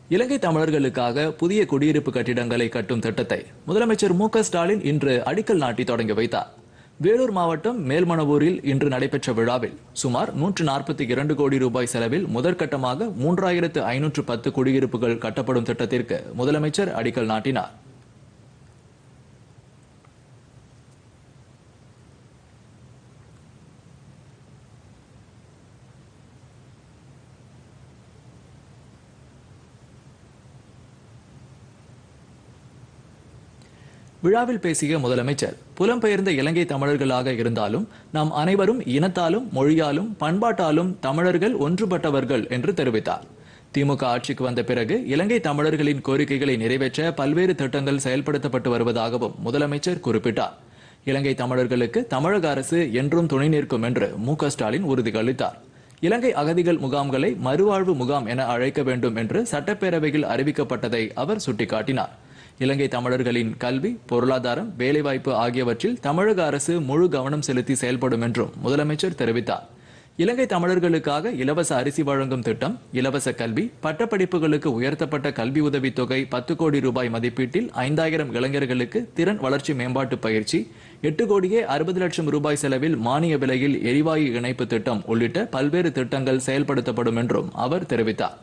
இலங்கை தமிழர்களுக்காக புதிய குடியிருப்பு கட்டிடங்களை கட்டும் திட்டத்தை முதலமைச்சர் மு க ஸ்டாலின் இன்று அடிக்கல் நாட்டி தொடங்கி வைத்தார் வேலூர் மாவட்டம் மேல்மணவூரில் இன்று நடைபெற்ற விழாவில் சுமார் நூற்று நாற்பத்தி இரண்டு கோடி ரூபாய் செலவில் முதற்கட்டமாக மூன்றாயிரத்து ஐநூற்று பத்து குடியிருப்புகள் கட்டப்படும் திட்டத்திற்கு முதலமைச்சர் அடிக்கல் நாட்டினார் விழாவில் பேசிய முதலமைச்சர் புலம்பெயர்ந்த இலங்கை தமிழர்களாக இருந்தாலும் நாம் அனைவரும் இனத்தாலும் மொழியாலும் பண்பாட்டாலும் தமிழர்கள் ஒன்றுபட்டவர்கள் என்று தெரிவித்தார் திமுக ஆட்சிக்கு வந்த பிறகு இலங்கை தமிழர்களின் கோரிக்கைகளை நிறைவேற்ற பல்வேறு திட்டங்கள் செயல்படுத்தப்பட்டு வருவதாகவும் முதலமைச்சர் குறிப்பிட்டார் இலங்கை தமிழர்களுக்கு தமிழக அரசு என்றும் துணை நிற்கும் என்று மு க ஸ்டாலின் உறுதி அளித்தார் இலங்கை அகதிகள் முகாம்களை மறுவாழ்வு முகாம் என அழைக்க வேண்டும் என்று சட்டப்பேரவையில் அறிவிக்கப்பட்டதை அவர் சுட்டிக்காட்டினார் இலங்கை தமிழர்களின் கல்வி பொருளாதாரம் வேலைவாய்ப்பு ஆகியவற்றில் தமிழக அரசு முழு கவனம் செலுத்தி செயல்படும் என்றும் முதலமைச்சர் தெரிவித்தார் இலங்கை தமிழர்களுக்காக இலவச அரிசி வழங்கும் திட்டம் இலவச கல்வி பட்டப்படிப்புகளுக்கு உயர்த்தப்பட்ட கல்வி உதவித் தொகை பத்து கோடி ரூபாய் மதிப்பீட்டில் ஐந்தாயிரம் இளைஞர்களுக்கு திறன் வளர்ச்சி மேம்பாட்டு பயிற்சி எட்டு கோடியே அறுபது லட்சம் ரூபாய் செலவில் மானிய விலையில் எரிவாயு இணைப்பு திட்டம் உள்ளிட்ட பல்வேறு திட்டங்கள் செயல்படுத்தப்படும் என்றும் அவர் தெரிவித்தார்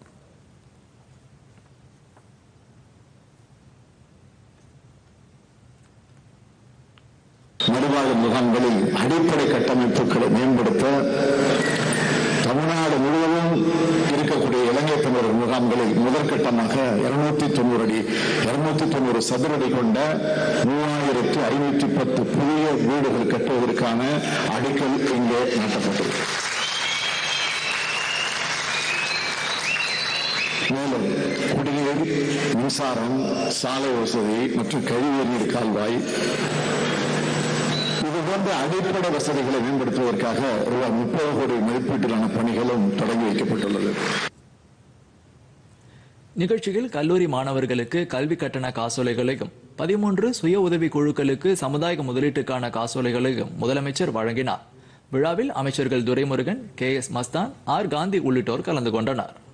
மறுவாழ்வு முகாம்களில் அடிப்படை கட்டமைப்புகளை மேம்படுத்த தமிழ்நாடு முழுவதும் இருக்கக்கூடிய இலங்கை தமிழர் முகாம்களில் முதற்கட்டமாக இருநூத்தி தொண்ணூறு அடி இருநூத்தி தொண்ணூறு சதுர அடி கொண்ட மூவாயிரத்து ஐநூற்றி பத்து புதிய வீடுகள் கட்டுவதற்கான அடிக்கல் இங்கே நாட்டப்பட்டது மேலும் குடிநீர் மின்சாரம் சாலை வசதி மற்றும் கழிவு நீர் கால்வாய் இது போன்ற அடிப்படை வசதிகளை மேம்படுத்துவதற்காக ரூபாய் முப்பது கோடி மதிப்பீட்டிலான பணிகளும் தொடங்கி வைக்கப்பட்டுள்ளது நிகழ்ச்சியில் கல்லூரி மாணவர்களுக்கு கல்வி கட்டண காசோலைகளையும் பதிமூன்று சுய உதவி குழுக்களுக்கு சமுதாய முதலீட்டுக்கான காசோலைகளையும் முதலமைச்சர் வழங்கினார் விழாவில் அமைச்சர்கள் Duraimurugan K S Masthan R Gandhi உள்ளிட்டோர் கலந்து கொண்டனர்